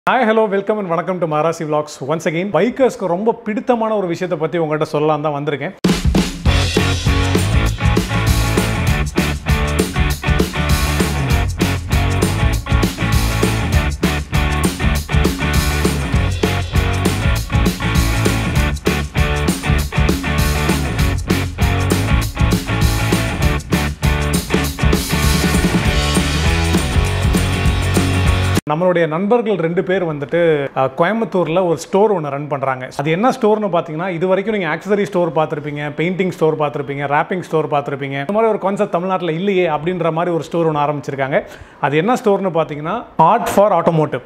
hi hello welcome and வணக்கம் to Maharasi vlogs once again பைக்கர்ஸ்க்கு ரொம்ப பிடித்தமான ஒரு விஷயத்தை பற்றி உங்கள்கிட்ட சொல்லலாம் தான் வந்திருக்கேன் நம்மளுடைய நண்பர்கள் ரெண்டு பேர் வந்துட்டு அஹ், கோயம்புத்தூரில் ஒரு ஸ்டோர் ஒன்று ரன் பண்ணுறாங்க அது என்ன ஸ்டோர்னு பார்த்தீங்கன்னா இது வரைக்கும் நீங்கள் ஆக்சசரி ஸ்டோர் பார்த்துருப்பீங்க பெயிண்டிங் ஸ்டோர் பார்த்துருப்பீங்க ரேப்பிங் ஸ்டோர் பார்த்துருப்பீங்க இந்த மாதிரி ஒரு கான்செப்ட் தமிழ்நாட்டில் இல்லையே அப்படின்ற மாதிரி ஒரு ஸ்டோர் ஒன்று ஆரம்பிச்சிருக்காங்க அது என்ன ஸ்டோர்னு பார்த்தீங்கன்னா ஆர்ட் ஃபார் ஆட்டோமோட்டிவ்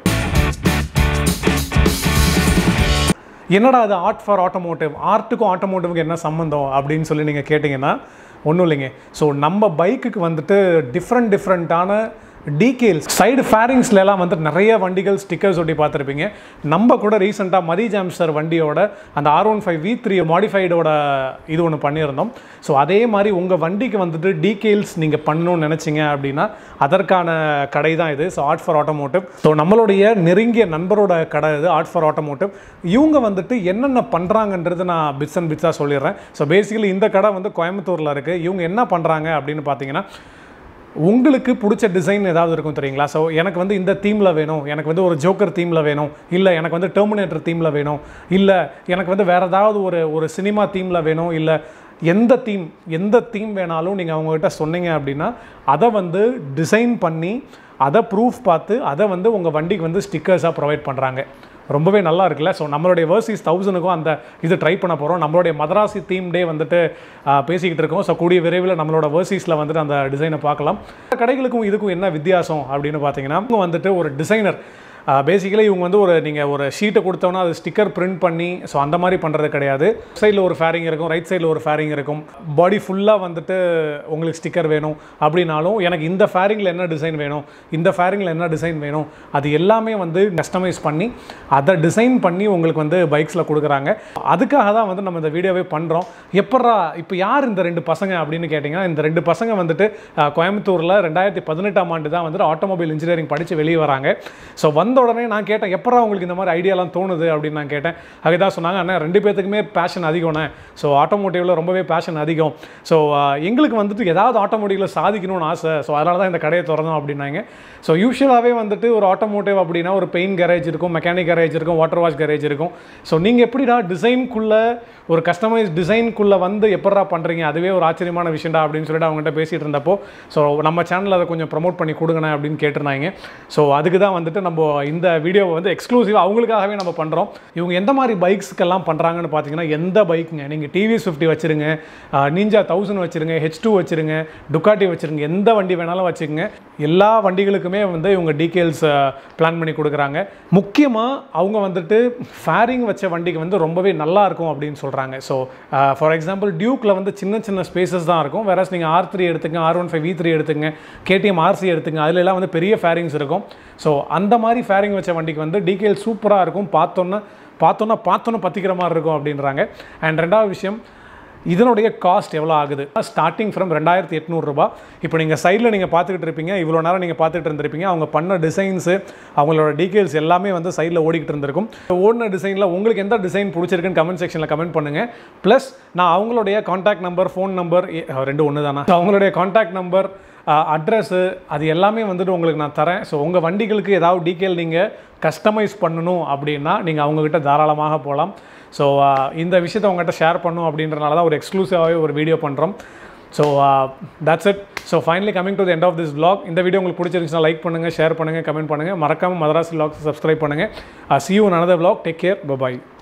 என்னடா அது ஆர்ட் ஃபார் ஆட்டோமோட்டிவ் ஆர்ட்டுக்கும் ஆட்டோமோட்டிவ்க்கு என்ன சம்மந்தம் அப்படின்னு சொல்லி நீங்கள் கேட்டிங்கன்னா ஒன்றும் இல்லைங்க ஸோ நம்ம பைக்குக்கு வந்துட்டு டிஃப்ரெண்ட் டிஃப்ரெண்ட்டான டீகெயில்ஸ் சைடு ஃபேரிங்ஸ்லாம் வந்து நிறைய வண்டிகள் ஸ்டிக்கர்ஸ் ஒட்டி பார்த்துருப்பீங்க நம்ம கூட ரீசெண்டாக மதி ஜாம்ஸ்டர் வண்டியோட அந்த R one five V three மாடிஃபைடோட இது ஒன்று பண்ணியிருந்தோம் ஸோ அதே மாதிரி உங்கள் வண்டிக்கு வந்துட்டு டீகெயில்ஸ் நீங்கள் பண்ணணும்னு நினச்சிங்க அப்படின்னா அதற்கான கடை தான் இது so art for automotive so நம்மளுடைய நெருங்கிய நண்பரோட கடை இது ஆர்ட் ஃபார் ஆட்டோமோட்டிவ் இவங்க வந்துட்டு என்னென்ன பண்ணுறாங்கன்றது நான் பிட்ஸ் அண்ட் பிட்ஸாக சொல்லிடுறேன் ஸோ பேசிக்கலி இந்த கடை வந்து கோயம்புத்தூரில் இருக்குது இவங்க என்ன பண்ணுறாங்க அப்படின்னு பார்த்தீங்கன்னா உங்களுக்கு பிடிச்ச டிசைன் ஏதாவது இருக்கும் தெரியுங்களா ஸோ எனக்கு வந்து இந்த தீமில் வேணும் எனக்கு வந்து ஒரு ஜோக்கர் தீமில் வேணும் இல்லை எனக்கு வந்து டெர்மினேட்டர் தீமில் வேணும் இல்லை எனக்கு வந்து வேறு ஏதாவது ஒரு ஒரு சினிமா தீமில் வேணும் இல்லை எந்த தீம் எந்த தீம் வேணாலும் நீங்கள் அவங்ககிட்ட சொன்னீங்க அப்படின்னா அதை வந்து டிசைன் பண்ணி அதை ப்ரூஃப் பார்த்து அதை வந்து உங்கள் வண்டிக்கு வந்து ஸ்டிக்கர்ஸாக ப்ரொவைட் பண்ணுறாங்க ரொம்பவே நல்லா இருக்குல்ல ஸோ நம்மளுடைய வேர்சிஸ் தௌசண்ட்க்கும் அந்த இது ட்ரை பண்ண போகிறோம் நம்மளுடைய மதராசி தீம் டே வந்துட்டு ஆ, பேசிக்கிட்டு இருக்கோம் ஸோ கூடிய விரைவில் நம்மளோட வேர்சிஸில் வந்துட்டு அந்த டிசைனை பார்க்கலாம் கடைகளுக்கும் இதுக்கும் என்ன வித்தியாசம் அப்படின்னு பார்த்தீங்கன்னா இவங்க வந்துட்டு ஒரு டிசைனர் பேசிக்கலி இவங்க வந்து ஒரு நீங்கள் ஒரு ஷீட்டை கொடுத்தோன்னா அது ஸ்டிக்கர் பிரிண்ட் பண்ணி ஸோ அந்த மாதிரி பண்ணுறது கிடையாது சைடில் ஒரு ஃபேரிங் இருக்கும் ரைட் சைடில் ஒரு ஃபேரிங் இருக்கும் பாடி ஃபுல்லாக வந்துட்டு உங்களுக்கு ஸ்டிக்கர் வேணும் அப்படின்னாலும் எனக்கு இந்த ஃபேரிங்கில் என்ன டிசைன் வேணும் இந்த ஃபேரிங்கில் என்ன டிசைன் வேணும் அது எல்லாமே வந்து கஸ்டமைஸ் பண்ணி அதை டிசைன் பண்ணி உங்களுக்கு வந்து பைக்ஸில் கொடுக்குறாங்க அதுக்காக தான் வந்து நம்ம இந்த வீடியோவே பண்ணுறோம் எப்பட்றா இப்போ யார் இந்த ரெண்டு பசங்க அப்படின்னு கேட்டிங்கன்னா இந்த ரெண்டு பசங்க வந்துட்டு அஹ், கோயம்புத்தூரில் ரெண்டாயிரத்தி பதினெட்டாம் ஆண்டு தான் வந்துட்டு ஆட்டோமொபைல் இன்ஜினியரிங் படித்து வெளியே வராங்க ஸோ வந்த உடனே நான் கேட்டேன் எப்படா உங்களுக்கு இந்த மாதிரி ஐடியாலாம் தோணுது அப்படின்னு நான் கேட்டேன் அதுதான் சொன்னாங்க அண்ணா ரெண்டு பேத்துக்குமே பேஷன் அதிகம்ண்ணே ஸோ ஆட்டோமோட்டிவில் ரொம்பவே பேஷன் அதிகம் ஸோ எங்களுக்கு வந்துட்டு ஏதாவது ஆட்டோமோட்டிவில் சாதிக்கணும்னு ஆசை ஸோ அதனால தான் இந்த கடையை திறந்தோம் அப்படின்னாங்க ஸோ யூஸ்வலாகவே வந்துட்டு ஒரு ஆட்டோமோட்டிவ் அப்படின்னா ஒரு பெயிண்ட் கேரேஜ் இருக்கும் மெக்கானிக் கேரேஜ் இருக்கும் வாட்டர் வாஷ் கேரேஜ் இருக்கும் ஸோ நீங்கள் எப்படிடா டிசைன்குள்ளே ஒரு கஸ்டமைஸ் டிசைன்குள்ளே வந்து எப்படா பண்ணுறீங்க அதுவே ஒரு ஆச்சரியமான விஷயம்டா அப்படின்னு சொல்லிட்டு அவங்ககிட்ட பேசிகிட்டு இருந்தப்போ ஸோ நம்ம சேனலில் அதை கொஞ்சம் ப்ரமோட் பண்ணி கொடுங்கண்ணே அப்படின்னு கேட்டிருந்தாங்க ஸோ அதுக்கு தான் வந்துட்டு நம்ம இந்த வீடியோவை வந்து எக்ஸ்க்ளூசிவாக அவங்களுக்காகவே நம்ம பண்ணுறோம் இவங்க எந்த மாதிரி பைக்ஸ்க்கெல்லாம் பண்ணுறாங்கன்னு பார்த்தீங்கன்னா எந்த பைக்குங்க நீங்கள் டிவிஎஸ் ஃபிஃப்டி வச்சுருங்க நிஞ்சா தௌசண்ட் வச்சுருங்க ஹெச் டூ வச்சுருங்க டுக்காட்டி வச்சுருங்க எந்த வண்டி வேணாலும் வச்சுக்கோங்க எல்லா வண்டிகளுக்குமே வந்து இவங்க டீட்டெயில்ஸ் பிளான் பண்ணி கொடுக்குறாங்க முக்கியமாக அவங்க வந்துட்டு ஃபேரிங் வச்ச வண்டிக்கு வந்து ரொம்பவே நல்லா இருக்கும் அப்படின்னு சொல்கிறாங்க ஸோ ஃபார் எக்ஸாம்பிள் டியூக்கில் வந்து சின்ன சின்ன ஸ்பேசஸ் தான் இருக்கும் வேற நீங்கள் ஆர் த்ரீ எடுத்துங்க R one five V three எடுத்துங்க கேடிஎம் ஆர்சி எடுத்துங்க அதுல எல்லாம் வந்து பெரிய ஃபேரிங்ஸ் இருக்கும் ஸோ அந்த மாதிரி ஃபேரிங் வச்ச வண்டிக்கு வந்து டீட்டெயில் சூப்பராக இருக்கும் பார்த்தோன்னா பார்த்தோன்னா பார்த்தோன்னா பற்றிக்கிற மாதிரி இருக்கும் அப்படின்றாங்க அண்ட் ரெண்டாவது விஷயம் இதனுடைய காஸ்ட் எவ்வளோ ஆகுது ஸ்டார்டிங் ஃப்ரம் ரெண்டாயிரத்தி எட்நூறுரூபா இப்போ நீங்கள் சைடில் நீங்கள் பார்த்துக்கிட்டு இருப்பீங்க இவ்வளோ நேரம் நீங்கள் பார்த்துட்டு இருந்திருப்பீங்க அவங்க பண்ண டிசைன்ஸு அவங்களோட டீட்டெயில்ஸ் எல்லாமே வந்து சைடில் ஓடிக்கிட்டு இருந்திருக்கும் ஓடின டிசைனில் உங்களுக்கு எந்த டிசைன் பிடிச்சிருக்குன்னு கமெண்ட் செக்ஷனில் கமெண்ட் பண்ணுங்கள் ப்ளஸ் நான் அவங்களுடைய காண்டாக்ட் நம்பர் ஃபோன் நம்பர் ரெண்டு ஒன்று தானே அவங்களுடைய காண்டாக்ட் நம்பர் அட்ரஸ்ஸு அது எல்லாமே வந்துட்டு உங்களுக்கு நான் தரேன் ஸோ உங்கள் வண்டிகளுக்கு ஏதாவது டீட்டெயில் நீங்கள் கஸ்டமைஸ் பண்ணணும் அப்படின்னா நீங்கள் அவங்கக்கிட்ட தாராளமாக போகலாம் ஸோ இந்த விஷயத்தை உங்கள்கிட்ட ஷேர் பண்ணும் அப்படின்றனால தான் ஒரு எக்ஸ்க்ளூசிவாகவே ஒரு வீடியோ பண்ணுறோம் so that's it so finally coming to the end of this vlog இந்த வீடியோ உங்களுக்கு பிடிச்சிருந்துச்சுன்னா லைக் பண்ணுங்கள் ஷேர் பண்ணுங்கள் கமெண்ட் பண்ணுங்கள் மறக்காமல் மதராசி vlogs சப்ஸ்கிரைப் பண்ணுங்கள் see you another vlog take care bye bye